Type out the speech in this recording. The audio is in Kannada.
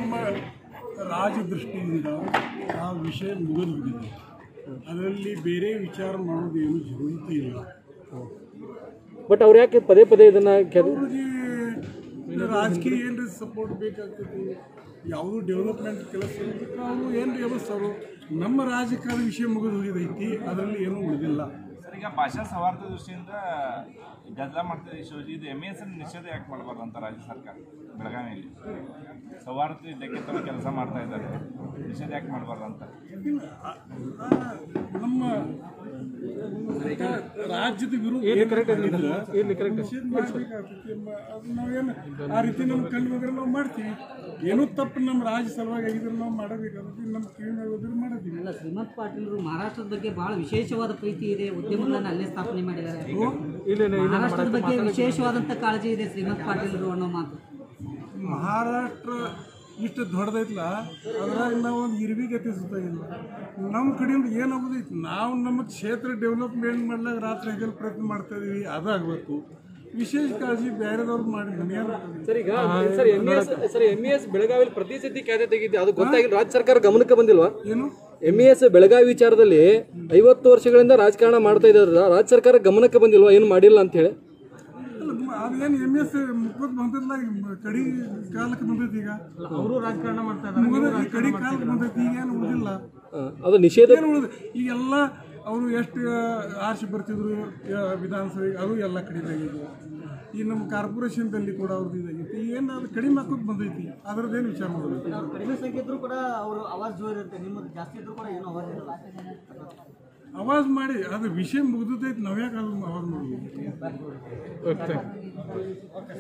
ನಮ್ಮ ರಾಜದೃಷ್ಟಿಯಿಂದ ಆ ವಿಷಯ ಮುಗಿದು ಹೋಗಿದೆ ಅದರಲ್ಲಿ ಬೇರೆ ವಿಚಾರ ಮಾಡೋದು ಏನು ಜರುರತೆ ಇಲ್ಲ ಬಟ್ ಅವ್ರು ಯಾಕೆ ಪದೇ ಪದೇ ಇದನ್ನ ಕೆಲ ಅವ್ರಿಗೆ ರಾಜಕೀಯ ಏನ್ರಿ ಸಪೋರ್ಟ್ ಬೇಕಾಗ್ತೈತಿ ಯಾವುದು ಡೆವಲಪ್ಮೆಂಟ್ ಕೆಲಸ ಅವರು ಏನ್ರಿ ವ್ಯವಸ್ಥೆ ನಮ್ಮ ರಾಜಕಾರಣ ವಿಷಯ ಮುಗಿದು ಹೋಗಿದೈತಿ ಅದರಲ್ಲಿ ಏನೂ ಉಳಿದಿಲ್ಲ ಸರ್ ಈಗ ಭಾಷಾ ಸೌಹಾರ್ದ ದೃಷ್ಟಿಯಿಂದ ಗದ್ದಲ ಮಾಡ್ತಿದೆ ಶಿವಜಿ ಇದು ಎಮ್ ಎಸ್ ನಿಷೇಧ ಯಾಕೆ ಮಾಡಬಾರ್ದು ಅಂತ ರಾಜ್ಯ ಸರ್ಕಾರ ಬೆಳಗಾವಿಯಲ್ಲಿ ಸೌಹಾರ್ದ ಇದಕ್ಕೆ ತರ ಕೆಲಸ ಮಾಡ್ತಾ ಇದ್ದಾರೆ ನಿಷೇಧ ಯಾಕೆ ಮಾಡಬಾರ್ದು ಅಂತ ಇಲ್ಲ, ಆ- ಆ ನಮ್ಮ ರಾಜ್ಯದ ವಿರುದ್ಧ ನಿಷೇಧ ಮಾಡ್ಬೇಕಾಗ್ತೈತಿ. ಮ- ಅದು ನಾವೇನು ಆ ರೀತಿ ನಮ್ಗೆ ಕಂಡು ಬಂದ್ರೆ ನಾವು ಮಾಡ್ತೀವಿ ಏನೂ ತಪ್ಪು ನಮ್ಮ ರಾಜ್ಯ ಸಲುವಾಗಿ ಆಗಿದ್ರೆ ನಾವು ಮಾಡಬೇಕಾಗ್ತೈತಿ ನಮ್ಮ ಕಿವಿ ಮೇಲೆ ಹೋದ್ರೆ ಮಾಡೋದಿಲ್ಲ ಅಲ್ಲ ಶ್ರೀಮಂತ್ ಪಾಟೀಲರು ಮಹಾರಾಷ್ಟ್ರದ ಬಗ್ಗೆ ಬಹಳ ವಿಶೇಷವಾದ ಪ್ರೀತಿ ಇದೆ ಉದ್ಯಮಗಳನ್ನ ಅಲ್ಲೇ ಸ್ಥಾಪನೆ ಮಾಡಿದ್ದಾರೆ ಮಹಾರಾಷ್ಟ್ರದ ಬಗ್ಗೆ ವಿಶೇಷವಾದಂತ ಕಾಳಜಿ ಇದೆ ಶ್ರೀಮಂತ್ ಪಾಟೀಲರು ಅನ್ನೋ ಮಾತು ಮಹಾರಾಷ್ಟ್ರ ಇಷ್ಟು ದೊಡ್ಡದೈತಲ್ಲ ಅದ್ರಾಗ ನಾವು ಒಂದು ಇರ್ವಿ ಗತಿ ಸುತ್ತಾಗಿಲ್ಲ ನಮ್ಮ ಕಡೆಯಿಂದ ಏನಾಗೋದೈತಿ ನಾವು ನಮ್ಮ ಕ್ಷೇತ್ರ ಡೆವಲಪ್ಮೆಂಟ್ ಮಾಡ್ಲಾಗ ರಾತ್ರಿ ಹಗಲು ಪ್ರಯತ್ನ ಮಾಡ್ತಾ ಇದೀವಿ ಅದಾಗಬೇಕು ವಿಶೇಷ ಕಾಳಜಿ ಬೇರೆದವ್ರು ಮಾಡಿ ನಮಗೇನು ಸರ್ ಈಗ sir M S sir M S ಬೆಳಗಾವಿಯಲ್ಲಿ ಪ್ರತಿ ಸತಿ ಕಾಯ್ದೆ ತೆಗಿದ್ದೆ ಅದು ಗೊತ್ತಾಗಿಲ್ಲ ರಾಜ್ಯ ಸರ್ಕಾರ ಗಮನಕ್ಕೆ ಬಂದಿಲ್ವಾ ಏನು ಎಂ ಎಸ್ ಬೆಳಗಾವಿ ವಿಚಾರದಲ್ಲಿ ಐವತ್ತು ವರ್ಷಗಳಿಂದ ರಾಜಕಾರಣ ಮಾಡ್ತಾ ಇದ್ದಾರೆ ರಾಜ್ಯ ಸರ್ಕಾರ ಗಮನಕ್ಕೆ ಬಂದಿಲ್ವಾ ಏನು ಮಾಡಿಲ್ಲ ಅಂತ ಹೇಳಿ ಅಲ್ಲ, ಮ- ಅದೇನು ಎಮ್ ಎಸ್ ಮುಖದ ಬಂದಿಲ್ಲ ಈಗ ಕಡಿ ಕಾಲಕ್ಕೆ ಬಂದೈತಿ ಈಗ ಅವರು ರಾಜಕಾರಣ ಮಾಡ್ತಾ ಮುಗಿದ ಈ ಕಡಿ ಕಾಲಕ್ಕೆ ಬಂದೈತಿ ಈಗ ಏನು ಉಳಿದಿಲ್ಲ ಆ, ಅದು ನಿಷೇಧ ಏನು ಉಳಿದ ಈಗೆಲ್ಲ ಅವರು ಎಷ್ಟು ಆರ್ಸಿ ಬರ್ತಿದ್ರು ಆ, ವಿಧಾನಸಭೆಗೆ ಅದು ಎಲ್ಲ ಕಡಿಮೆ ಆಗಿದೆ ಈ ನಮ್ಮ ಕಾರ್ಪೊರೇಷನ್ದಲ್ಲಿ ಕೂಡ ಅವ್ರದ್ದು ಇದಾಗೈತಿ ಏನು ಅದು ಕಡಿಮೆ ಹಾಕೋದು ಬಂದೈತಿ ಅದರದ್ದೇನು ವಿಚಾರ ಮಾಡೋದು ಕಡಿಮೆ ಸಂಖ್ಯೆ ಇದ್ರು ಕೂಡ ಅವರು ಅವಾಜ್ ಜೋರ್ ಇರುತ್ತೆ ನಿಮ್ಮದು ಜಾಸ್ತಿ ಇದ್ರು ಕೂಡ ಏನು ಅವಾಜ್ ಇರಲ್ಲ ಅವಾಜ್ ಮಾಡಿ ಅದು ವಿಷಯ ಮುಗಿದೈತಿ ನಾವ್ಯಾಕೆ ಅದು ಅವಾಜ್ ಮಾಡೋದು